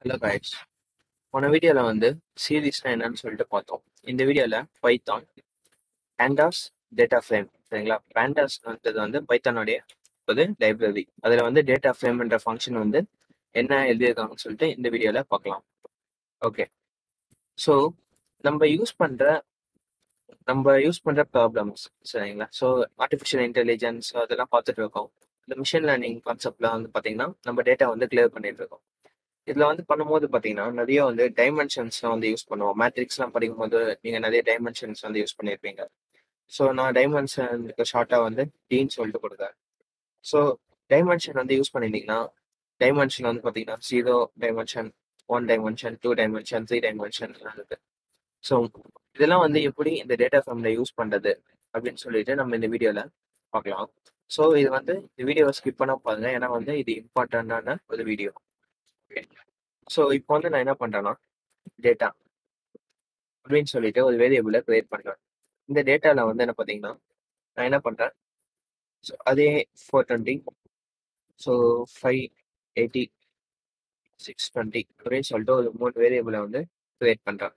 hello guys போன வீடியோவில் வந்து சீரீஸ்னா என்னன்னு சொல்லிட்டு பார்த்தோம் இந்த வீடியோவில் பைத்தான் பேண்டாஸ் டேட்டா ஃப்ரேம் சரிங்களா பேண்டாஸ்ன்றது வந்து பைத்தானுடைய ஒரு லைப்ரரி அதில் வந்து டேட்டா ஃப்ரேம்ன்ற ஃபங்க்ஷன் வந்து என்ன எழுதியிருக்காங்கன்னு சொல்லிட்டு இந்த வீடியோவில் பார்க்கலாம் ஓகே ஸோ நம்ம யூஸ் பண்ணுற நம்ம யூஸ் பண்ணுற ப்ராப்ளம்ஸ் சரிங்களா ஸோ ஆர்டிஃபிஷியல் இன்டெலிஜென்ஸ் அதெல்லாம் பார்த்துட்டு இருக்கோம் இந்த மிஷின் லேர்னிங் கான்செப்ட்ல வந்து பார்த்தீங்கன்னா நம்ம டேட்டா வந்து கிளியர் பண்ணிட்டு இருக்கோம் இதில் வந்து பண்ணும்போது பார்த்தீங்கன்னா நிறைய வந்து டைமென்ஷன்ஸ்லாம் வந்து யூஸ் பண்ணுவோம் மேட்ரிக்ஸ்லாம் படிக்கும்போது நீங்கள் நிறைய டைமென்ஷன்ஸ் வந்து யூஸ் பண்ணியிருப்பீங்க ஸோ நான் டைமென்ஷனுக்கு ஷார்ட்டாக வந்து டீன்னு சொல்லிட்டு கொடுக்குறேன் ஸோ டைமென்ஷன் வந்து யூஸ் பண்ணிட்டீங்கன்னா டைமென்ஷன் வந்து பார்த்தீங்கன்னா zero dimension one dimension two dimension three dimension இருக்கு ஸோ இதெல்லாம் வந்து எப்படி இந்த டேட்டா ஃபார்ம்ல யூஸ் பண்ணுறது அப்படின்னு சொல்லிட்டு நம்ம இந்த வீடியோவில் பார்க்கலாம் ஸோ இது வந்து இந்த வீடியோவை ஸ்கிப் பண்ண பாருங்க ஏன்னா வந்து இது இம்பார்ட்டண்ட்டான ஒரு வீடியோ ஓகே ஸோ இப்போ வந்து நான் என்ன பண்ணுறேன்னா டேட்டா அப்படின்னு சொல்லிட்டு ஒரு வேரியபிளை கிரியேட் பண்ணுறேன் இந்த டேட்டாவில் வந்து என்ன பார்த்தீங்கன்னா நான் என்ன பண்ணுறேன் ஸோ அதே four twenty so five eighty six twenty அப்படின்னு சொல்லிட்டு ஒரு மூணு வேரியபிளை வந்து கிரியேட் பண்ணுறேன்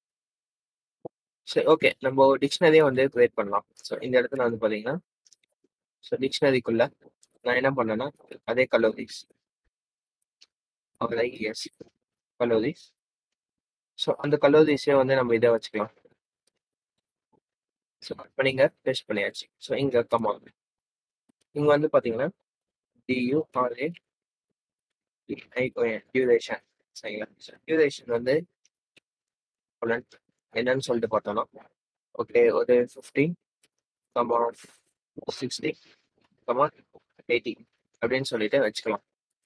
சரி ஓகே நம்ம டிக்ஷனரியே வந்து கிரியேட் பண்ணலாம் ஸோ இந்த இடத்துல வந்து பார்த்தீங்கன்னா ஸோ டிக்ஷனரிக்குள்ள நான் என்ன பண்ணேன்னா அதே கலோரிஸ் எஸ் கலோரிஸ் ஸோ அந்த கலோரிஸே வந்து நம்ம இதை வச்சுக்கலாம் ஸோ இப்போ நீங்கள் டெஸ்ட் பண்ணியாச்சு ஸோ இங்கே கமா இங்கே வந்து பார்த்தீங்கன்னா டியூஆர்ஏ ஐஓஎன் டியூரேஷன் சரிங்களா ஸோ டியூரேஷன் வந்து என்னன்னு சொல்லிட்டு பார்த்தோம்னா ஓகே ஒரு fifteen comma sixty comma eighty அப்படின்னு சொல்லிட்டு வச்சுக்கலாம்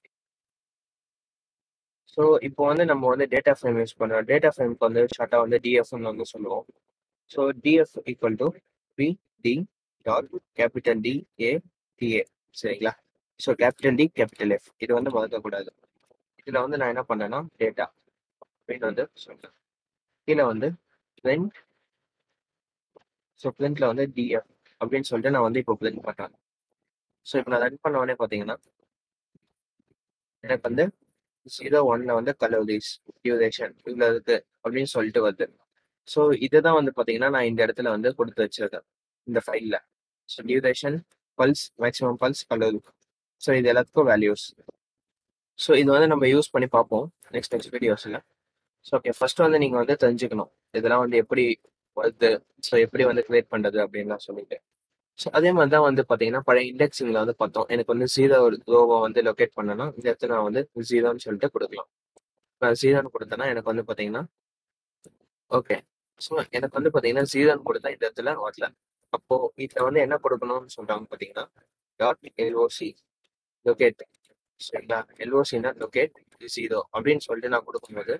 ஸோ இப்போ வந்து நம்ம வந்து டேட்டா ஃப்ரேம் யூஸ் பண்ணுறோம் டேட்டா ஃப்ரேம்க்கு வந்து ஷார்ட்டாக வந்து டிஎஃப்னு வந்து சொல்லுவோம் so DF equal to P D dot capital D A D A சரிங்களா so capital D capital F இது வந்து மறக்கக்கூடாது இதில் வந்து நான் என்ன பண்ணேன்னா டேட்டா அப்படின்னு வந்து சொல்கிறேன் கீழே வந்து பிரிண்ட் ஸோ பிரிண்ட்ல வந்து டிஎஃப் அப்படின்னு சொல்லிட்டு நான் வந்து இப்போ பிரிண்ட் பண்ணுறேன் ஸோ இப்போ நான் ரன் பண்ண உடனே பார்த்தீங்கன்னா எனக்கு வந்து ஜீரோ ஒன்ல வந்து கலோரிஸ் டியூரேஷன் இவ்வளோ இருக்கு அப்படின்னு சொல்லிட்டு வருது ஸோ இதுதான் வந்து பார்த்தீங்கன்னா நான் இந்த இடத்துல வந்து கொடுத்து வச்சிருக்கேன் இந்த ஃபைலில் so duration pulse maximum pulse calorie so இது எல்லாத்துக்கும் வேல்யூஸ் ஸோ இது வந்து நம்ம யூஸ் பண்ணி பார்ப்போம் நெக்ஸ்ட் நெக்ஸ்ட் வீடியோஸில் ஸோ ஓகே ஃபர்ஸ்ட் வந்து நீங்கள் வந்து தெரிஞ்சுக்கணும் இதெல்லாம் வந்து எப்படி வருது ஸோ எப்படி வந்து கிரியேட் பண்ணுறது அப்படின்லாம் சொல்லிட்டு ஸோ அதே மாதிரி தான் வந்து பார்த்தீங்கன்னா பழைய இண்டெக்ஸிங்கில் வந்து பார்த்தோம் எனக்கு வந்து ஜீரோ ரோவை வந்து லொக்கேட் பண்ணனா இந்த இடத்துல நான் வந்து ஜீரோன்னு சொல்லிட்டு கொடுக்கலாம் நான் ஜீரோன்னு கொடுத்தேன்னா எனக்கு வந்து பார்த்தீங்கன்னா ஓகே ஸோ எனக்கு வந்து பார்த்தீங்கன்னா ஜீரோன்னு கொடுத்தா இந்த இடத்துல வரல அப்போ இதில் வந்து என்ன கொடுக்கணும்னு சொல்றாங்க பார்த்தீங்கன்னா டாட் எல்ஓசி லொக்கேட் சரிங்களா எல்ஓசினா லொக்கேட் ஜீரோ அப்படின்னு சொல்லிட்டு நான் கொடுக்கும்போது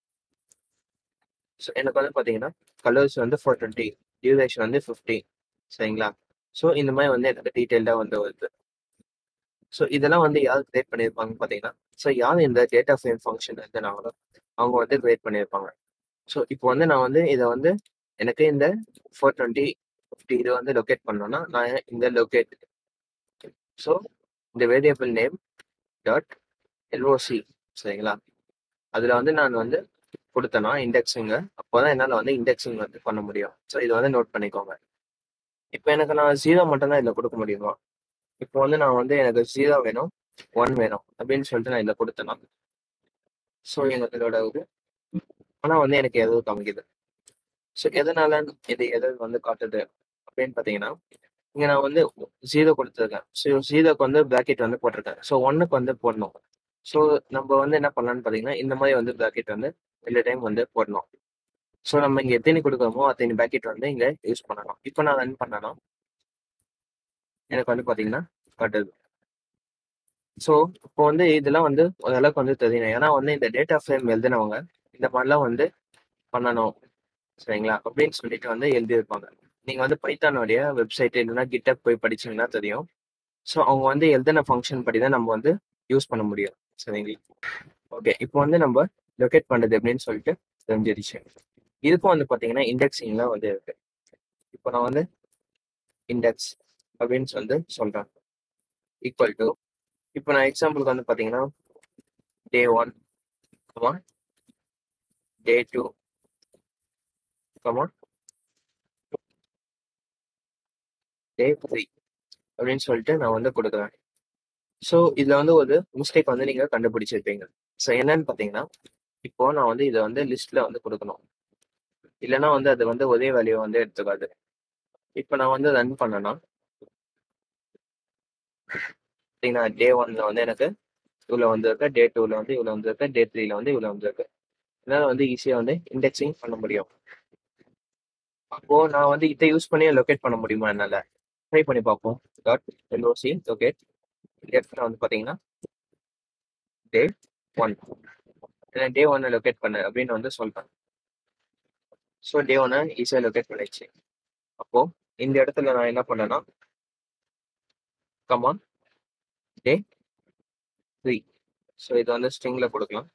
ஸோ எனக்கு வந்து பார்த்தீங்கன்னா கலர்ஸ் வந்து ஃபோர் டுவெண்ட்டி டியூரேஷன் வந்து ஃபிஃப்டி சரிங்களா ஸோ இந்த மாதிரி வந்து எனக்கு டீட்டெயில்டாக வந்து வருது ஸோ இதெல்லாம் வந்து யார் கிரியேட் பண்ணியிருப்பாங்கன்னு பார்த்தீங்கன்னா ஸோ யார் இந்த டேட்டா ஃப்ரேம் ஃபங்க்ஷன் எழுதினாங்களோ அவங்க வந்து கிரியேட் பண்ணியிருப்பாங்க ஸோ இப்போ வந்து நான் வந்து இதை வந்து எனக்கு இந்த ஃபோர் டுவெண்ட்டி ஃபிஃப்டி இது வந்து லொக்கேட் பண்ணோன்னா நான் இந்த லொக்கேட் ஸோ இந்த வேரியபிள் நேம் டாட் எல்ஓசி சரிங்களா அதில் வந்து நான் வந்து கொடுத்தேன்னா இண்டெக்ஸிங்க அப்போ தான் என்னால் வந்து இண்டெக்ஸிங் வந்து பண்ண முடியும் ஸோ இதை வந்து நோட் பண்ணிக்கோங்க இப்போ எனக்கு நான் ஜீரோ மட்டும் தான் இதில் கொடுக்க முடியுமா இப்போ வந்து நான் வந்து எனக்கு ஜீரோ வேணும் ஒன் வேணும் அப்படின்னு சொல்லிட்டு நான் இதில் கொடுத்தேன்னா ஸோ எனக்கு இதோட இது ஆனால் வந்து எனக்கு எதுவும் காமிக்குது ஸோ எதனால இது எது வந்து காட்டுது அப்படின்னு பார்த்தீங்கன்னா இங்கே நான் வந்து ஜீரோ கொடுத்துருக்கேன் ஸோ ஜீரோக்கு வந்து ப்ராக்கெட் வந்து போட்டிருக்கேன் ஸோ ஒன்னுக்கு வந்து போடணும் ஸோ நம்ம வந்து என்ன பண்ணலாம்னு பார்த்தீங்கன்னா இந்த மாதிரி வந்து ப்ராக்கெட் வந்து ரெண்டு டைம் வந்து போடணும் ஸோ நம்ம இங்கே எத்தனை கொடுக்குறோமோ அத்தனை பேக்கெட் வந்து இங்கே யூஸ் பண்ணலாம் இப்போ நான் ரன் பண்ணனா எனக்கு வந்து பார்த்தீங்கன்னா காட்டுது ஸோ இப்போ வந்து இதெல்லாம் வந்து ஓரளவுக்கு வந்து தெரியணும் ஏன்னா வந்து இந்த டேட்டா ஃப்ரேம் எழுதினவங்க இந்த மாதிரிலாம் வந்து பண்ணணும் சரிங்களா அப்படின்னு சொல்லிட்டு வந்து எழுதியிருப்பாங்க நீங்கள் வந்து பைத்தானுடைய வெப்சைட் இல்லைன்னா கிட்டப் போய் படிச்சீங்கன்னா தெரியும் ஸோ அவங்க வந்து எழுதின ஃபங்க்ஷன் படி தான் நம்ம வந்து யூஸ் பண்ண முடியும் சரிங்களா ஓகே இப்போ வந்து நம்ம லொக்கேட் பண்ணுறது எப்படின்னு சொல்லிட்டு தெரிஞ்சிருச்சு இதுக்கும் வந்து பார்த்தீங்கன்னா இண்டெக்ஸிங்லாம் வந்து இருக்கு இப்போ நான் வந்து இண்டெக்ஸ் அப்படின்னு வந்து சொல்கிறேன் ஈக்குவல் டு இப்போ நான் எக்ஸாம்பிளுக்கு வந்து பார்த்தீங்கன்னா day one come on day 2 come on day 3 அப்படின்னு சொல்லிட்டு நான் வந்து கொடுக்குறேன் ஸோ இதுல வந்து ஒரு மிஸ்டேக் வந்து நீங்க கண்டுபிடிச்சிருப்பீங்க ஸோ என்னன்னு பார்த்தீங்கன்னா இப்போ நான் வந்து இதை வந்து லிஸ்ட்ல வந்து கொடுக்கணும் இல்லைன்னா வந்து அது வந்து ஒரே வேல்யூ வந்து எடுத்துக்காது இப்போ நான் வந்து ரன் பண்ணேன்னா பார்த்தீங்கன்னா டே ஒன்ல வந்து எனக்கு இவ்வளோ வந்திருக்கு டே டூல வந்து இவ்வளோ வந்திருக்கு டே த்ரீல வந்து இவ்வளோ வந்திருக்கு என்னால் வந்து ஈஸியாக வந்து இண்டெக்ஸிங் பண்ண முடியும் அப்போ நான் வந்து இதை யூஸ் பண்ணி லொக்கேட் பண்ண முடியுமா என்னால் ட்ரை பண்ணி பார்ப்போம் டாட் எல்ஓசி லொக்கேட் இடத்துல வந்து பார்த்தீங்கன்னா டே ஒன் டே ஒன்னை லொக்கேட் பண்ணு அப்படின்னு வந்து சொல்கிறேன் ஸோ டே ஒன்னை ஈஸியாக லொக்கேட் பண்ணிடுச்சு அப்போ இந்த இடத்துல நான் என்ன பண்ணேன்னா கமான் டே த்ரீ ஸோ இது வந்து ஸ்ட்ரிங்கில் கொடுக்கலாம்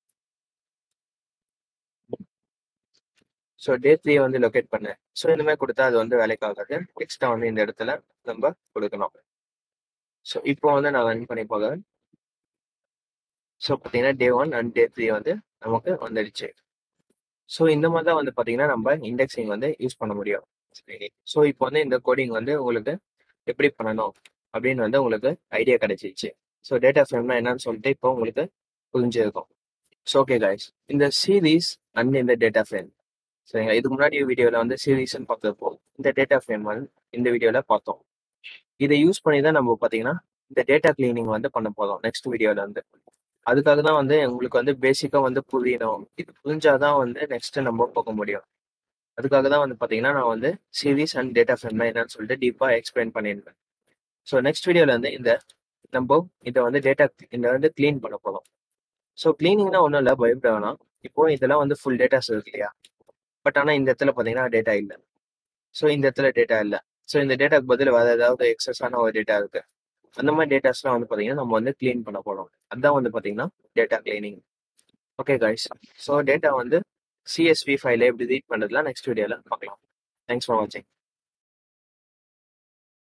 ஸோ டே த்ரீ வந்து லொக்கேட் பண்ணேன் ஸோ இந்த மாதிரி கொடுத்தா அது வந்து வேலைக்கு ஆகாது எக்ஸ்ட்ரா வந்து இந்த இடத்துல நம்ம கொடுக்கணும் ஸோ இப்போ வந்து நான் ரன் பண்ணி போகிறேன் ஸோ பார்த்தீங்கன்னா day one and day three வந்து நமக்கு வந்துடுச்சு ஸோ இந்த மாதிரி தான் வந்து பார்த்தீங்கன்னா நம்ம இண்டெக்ஸிங் வந்து யூஸ் பண்ண முடியும் சரி ஸோ இப்போ வந்து இந்த கோடிங் வந்து உங்களுக்கு எப்படி பண்ணணும் அப்படின்னு வந்து உங்களுக்கு ஐடியா கிடைச்சிச்சு ஸோ டேட்டா ஃப்ரேம்னா என்னன்னு சொல்லிட்டு இப்போ உங்களுக்கு புரிஞ்சிருக்கும் ஸோ ஓகே கைஸ் இந்த சீரீஸ் அண்ட் இந்த டேட்டா ஃப்ரேம் சரிங்களா இதுக்கு முன்னாடி வீடியோவில் வந்து சீரீஸ்ன்னு பார்த்தப்போ இந்த டேட்டா ஃப்ரேம் வந்து இந்த வீடியோவில் பார்த்தோம் இதை யூஸ் பண்ணி தான் நம்ம பார்த்தீங்கன்னா இந்த டேட்டா கிளீனிங் வந்து பண்ண போதும் நெக்ஸ்ட் வீடியோவில் வந்து அதுக்காக தான் வந்து உங்களுக்கு வந்து பேசிக்காக வந்து புரியணும் இது புரிஞ்சாதான் வந்து நெக்ஸ்ட் நம்ம போக முடியும் அதுக்காக தான் வந்து பார்த்தீங்கன்னா நான் வந்து சீரீஸ் அண்ட் டேட்டா ஃப்ரேம்னா என்னன்னு சொல்லிட்டு டீப்பாக எக்ஸ்பிளைன் பண்ணியிருக்கேன் ஸோ நெக்ஸ்ட் வீடியோவில் வந்து இந்த நம்ம இதை வந்து டேட்டா இதை வந்து க்ளீன் பண்ண போதும் ஸோ க்ளீனிங்னா ஒன்றும் இல்லை பயப்பட வேணாம் இப்போ இதெல்லாம் வந்து ஃபுல் டேட்டாஸ் இருக்கு இல்லையா பட் ஆனால் இந்த இடத்துல பார்த்தீங்கன்னா டேட்டா இல்லை ஸோ இந்த இடத்துல டேட்டா இல்லை ஸோ இந்த டேட்டாக்கு பதில் வேறு ஏதாவது எக்ஸஸான ஒரு டேட்டா இருக்கு அந்த மாதிரி டேட்டாஸ்லாம் வந்து பார்த்தீங்கன்னா நம்ம வந்து க்ளீன் பண்ண போகிறோம் அதுதான் வந்து பார்த்தீங்கன்னா data cleaning okay guys so data வந்து சிஎஸ்வி ஃபைல எப்படி ரீட் பண்ணுறதுலாம் நெக்ஸ்ட் வீடியோவில் பார்க்கலாம் தேங்க்ஸ் ஃபார் வாட்சிங்